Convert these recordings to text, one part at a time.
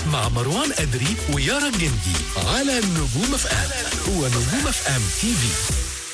مع مروان أدري ويارا الجندي على نجوم اف ام هو نجوم اف ام تي في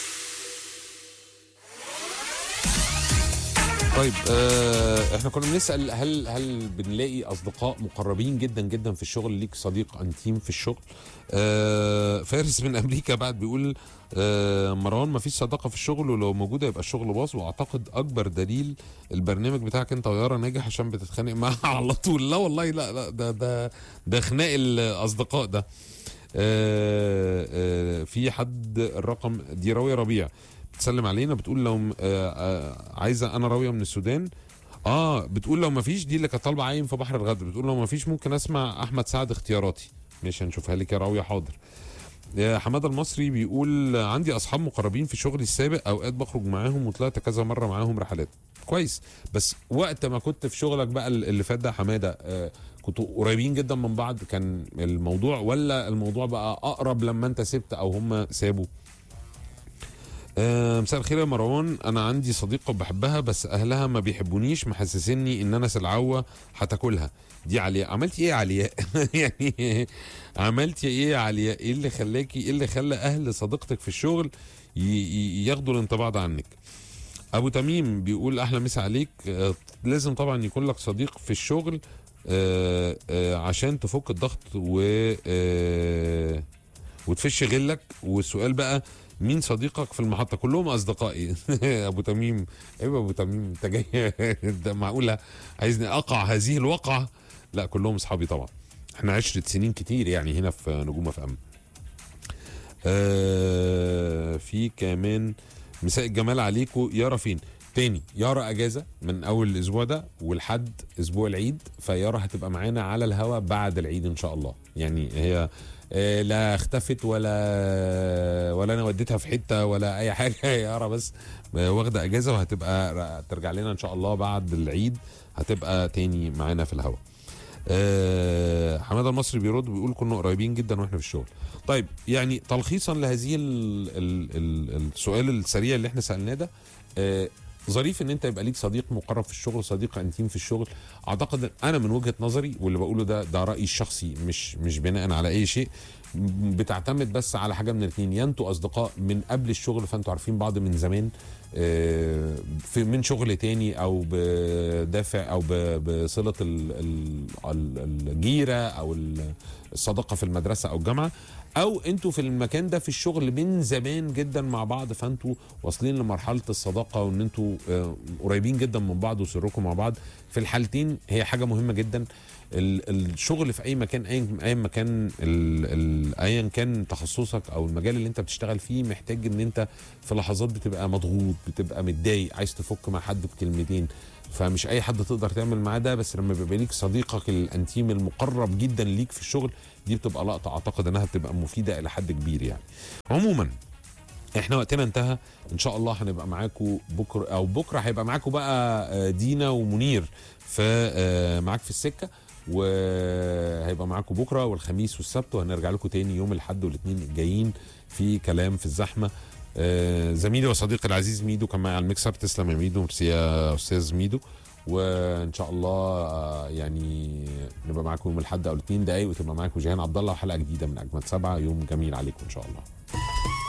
طيب آه احنا كنا بنسال هل هل بنلاقي اصدقاء مقربين جدا جدا في الشغل ليك صديق انتيم في الشغل آه فارس من امريكا بعد بيقول آه مروان ما فيش صداقه في الشغل ولو موجوده يبقى الشغل باظ واعتقد اكبر دليل البرنامج بتاعك انت ويارا ناجح عشان بتتخانق معاها على طول لا والله لا لا ده ده ده خناق الاصدقاء ده آه آه في حد الرقم دي راويه ربيع بتسلم علينا بتقول لو م- آه آه عايزه انا راويه من السودان اه بتقول لو ما فيش دي اللي كانت طالبه عايم في بحر الغد بتقول لو ما فيش ممكن اسمع احمد سعد اختياراتي ماشي هنشوفها لك يا راويه حاضر يا حماده المصري بيقول عندي اصحاب مقربين في شغلي السابق اوقات بخرج معاهم وطلعت كذا مره معاهم رحلات كويس بس وقت ما كنت في شغلك بقى اللي فات ده حماده آه كنتوا قريبين جدا من بعض كان الموضوع ولا الموضوع بقى اقرب لما انت سبت او هم سابوا آه، مساء الخير يا مروان انا عندي صديقه بحبها بس اهلها ما بيحبونيش محسسني ان انا سلعوه هتاكلها دي علياء عملتي ايه يا علياء يعني عملتي ايه يا علياء ايه اللي خلاكي ايه اللي خلى اهل صديقتك في الشغل ي- ي- ياخدوا الانطباع ده عنك ابو تميم بيقول احلى مسا عليك آه، لازم طبعا يكون لك صديق في الشغل آه، آه، عشان تفك الضغط و آه، وتفش غلك والسؤال بقى مين صديقك في المحطة كلهم أصدقائي أبو تميم أيوة أبو تميم أنت جاي ده معقولة عايزني أقع هذه الوقعة لا كلهم أصحابي طبعا احنا عشرة سنين كتير يعني هنا في نجوم اف ام آه في كمان مساء الجمال عليكم يارا فين تاني يارا اجازه من اول الاسبوع ده ولحد اسبوع العيد فيارا هتبقى معانا على الهوا بعد العيد ان شاء الله يعني هي آه، لا اختفت ولا ولا انا وديتها في حته ولا اي حاجه يارا بس واخده اجازه وهتبقى ترجع لنا ان شاء الله بعد العيد هتبقى تاني معانا في الهوا آه، حماده المصري بيرد بيقول كنا قريبين جدا واحنا في الشغل طيب يعني تلخيصا لهذه ال ال ال السؤال السريع اللي احنا سالناه ده آه، ظريف ان انت يبقى ليك صديق مقرب في الشغل صديق انتيم في الشغل اعتقد إن انا من وجهه نظري واللي بقوله ده ده رايي الشخصي مش مش بناء على اي شيء م- بتعتمد بس على حاجه من الاثنين يا انتوا اصدقاء من قبل الشغل فانتوا عارفين بعض من زمان آه، في من شغل تاني او بدافع او ب- بصله ال- ال- ال- الجيره او ال- الصداقه في المدرسه او الجامعه او انتوا في المكان ده في الشغل من زمان جدا مع بعض فانتوا واصلين لمرحله الصداقه وان انتوا آه، قريبين جدا من بعض وسركم مع بعض في الحالتين هي حاجه مهمه جدا ال- الشغل في اي مكان اي اي مكان ال- ال- ايا كان تخصصك او المجال اللي انت بتشتغل فيه محتاج ان انت في لحظات بتبقى مضغوط بتبقى متضايق عايز تفك مع حد بكلمتين فمش اي حد تقدر تعمل معاه ده بس لما بيبقى ليك صديقك الانتيم المقرب جدا ليك في الشغل دي بتبقى لقطه اعتقد انها بتبقى مفيده الى حد كبير يعني عموما احنا وقتنا انتهى ان شاء الله هنبقى معاكم بكره او بكره هيبقى معاكم بقى آه، دينا ومنير في آه، معاك في السكه وهيبقى معاكم بكره والخميس والسبت وهنرجع لكم تاني يوم الاحد والاثنين الجايين في كلام في الزحمه آه، زميلي وصديقي العزيز ميدو كان معايا على الميكسر تسلم يا ميدو ميرسي يا استاذ ميدو وان شاء الله آه، يعني نبقى معاكم يوم الاحد او الاثنين دقايق وتبقى معاكم جيهان عبد الله وحلقه جديده من اجمل سبعه يوم جميل عليكم ان شاء الله